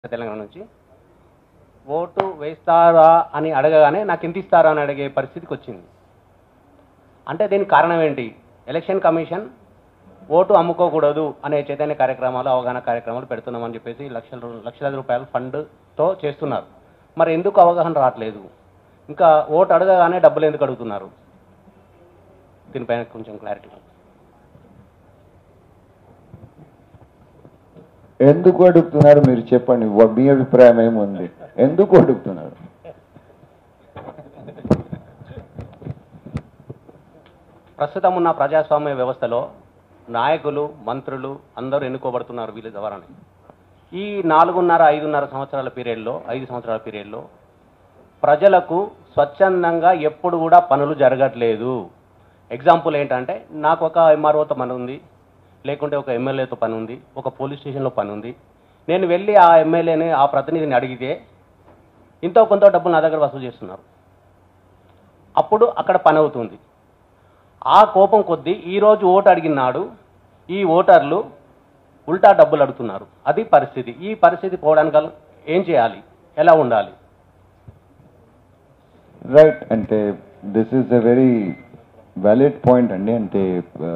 తెలంగాణ నుంచి ఓటు వేస్తారా అని అడగగానే నాకు ఎంత ఇస్తారా అని అడిగే పరిస్థితికి వచ్చింది అంటే దీనికి కారణం ఏంటి ఎలక్షన్ కమిషన్ ఓటు అమ్ముకోకూడదు అనే చైతన్య కార్యక్రమాలు అవగాహన కార్యక్రమాలు పెడుతున్నామని చెప్పేసి లక్షల రూ- లక్షలాది రూపాయల ఫండ్తో చేస్తున్నారు మరి ఎందుకు అవగాహన రావట్లేదు ఇంకా ఓటు అడగగానే డబ్బులు ఎందుకు అడుగుతున్నారు దీనిపైన కొంచెం క్లారిటీ ఎందుకు అడుగుతున్నారు మీరు చెప్పండి వ- మీ అభిప్రాయం ఏముంది ఎందుకు అడుగుతున్నారు ప్రస్తుతం ఉన్న ప్రజాస్వామ్య వ్యవస్థలో నాయకులు మంత్రులు అందరూ ఎన్నుకోబడుతున్నారు వీళ్ళ ద్వారానే ఈ నాలుగున్నర ఐదున్నర సంవత్సరాల పీరియడ్లో ఐదు సంవత్సరాల పీరియడ్లో ప్రజలకు స్వచ్ఛందంగా ఎప్పుడు కూడా పనులు జరగట్లేదు ఎగ్జాంపుల్ ఏంటంటే నాకు ఒక ఎంఆర్ఓతో పని ఉంది లేకుంటే ఒక ఎమ్మెల్యేతో పని ఉంది ఒక పోలీస్ స్టేషన్లో పని ఉంది నేను వెళ్ళి ఆ ఎమ్మెల్యేని ఆ ప్రతినిధిని అడిగితే ఇంతో కొంత డబ్బులు నా దగ్గర వసూలు చేస్తున్నారు అప్పుడు అక్కడ పని అవుతుంది ఆ కోపం కొద్దీ ఈరోజు ఓటు అడిగినాడు ఈ ఓటర్లు ఉల్టా డబ్బులు అడుగుతున్నారు అది పరిస్థితి ఈ పరిస్థితి పోవడానికి గల- ఏం చేయాలి ఎలా ఉండాలి రైట్ అంటే this is a very valid point అండి అంటే ఆ,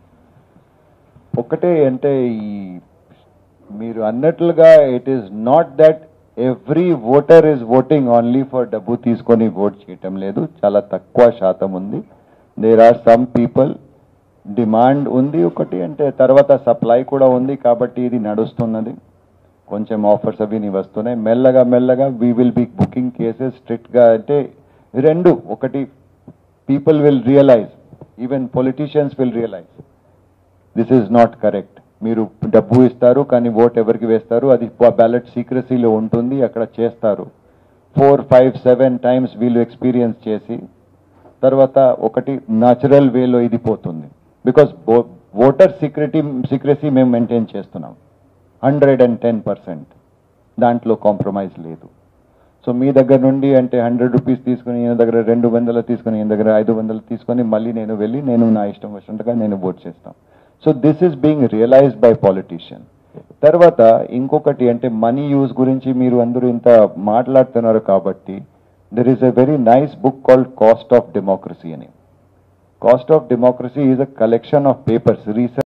ఒకటే అంటే ఈ మీరు అన్నట్లుగా it is not that every voter is voting only for డబ్బు తీసుకొని ఓట్ చేయటం లేదు చాలా తక్కువ శాతం ఉంది there are some people demand ఉంది ఒకటి అంటే తర్వాత సప్లై కూడా ఉంది కాబట్టి ఇది నడుస్తున్నది కొంచెం ఆఫర్స్ అవి నీ వస్తున్నాయి మెల్లగా మెల్లగా we will be booking cases స్ట్రిక్ట్గా అంటే రెండు ఒకటి people will realise even politicians will realise this is not correct మీరు డబ్బు ఇస్తారు కానీ ఓట్ ఎవరికి వేస్తారు అది బ్యాలెట్ సీక్రసీలో ఉంటుంది అక్కడ చేస్తారు ఫోర్ ఫైవ్ సెవెన్ టైమ్స్ వీళ్ళు ఎక్స్పీరియన్స్ చేసి తర్వాత ఒకటి న్యాచురల్ వేలో ఇది పోతుంది బికాస్ ఓటర్ సీక్రెటీ సీక్రసీ మేము మెయింటైన్ చేస్తున్నాం హండ్రెడ్ అండ్ టెన్ పర్సెంట్ దాంట్లో కాంప్రమైజ్ లేదు సో మీ దగ్గర నుండి అంటే హండ్రెడ్ రూపీస్ తీసుకుని ఈయన దగ్గర రెండు వందలు తీసుకుని ఈయన దగ్గర ఐదు వందలు తీసుకొని మళ్ళీ నేను వెళ్ళి నేను నా ఇష్టం వచ్చినట్టుగా నేను ఓట్ చేస్తాం so this is being realised by politician తర్వాత ఇంకొకటి అంటే మనీ యూజ్ గురించి మీరు అందరూ ఇంత మాట్లాడుతున్నారు కాబట్టి there is a very nice book called cost of democracy అని cost of democracy is a collection of papers research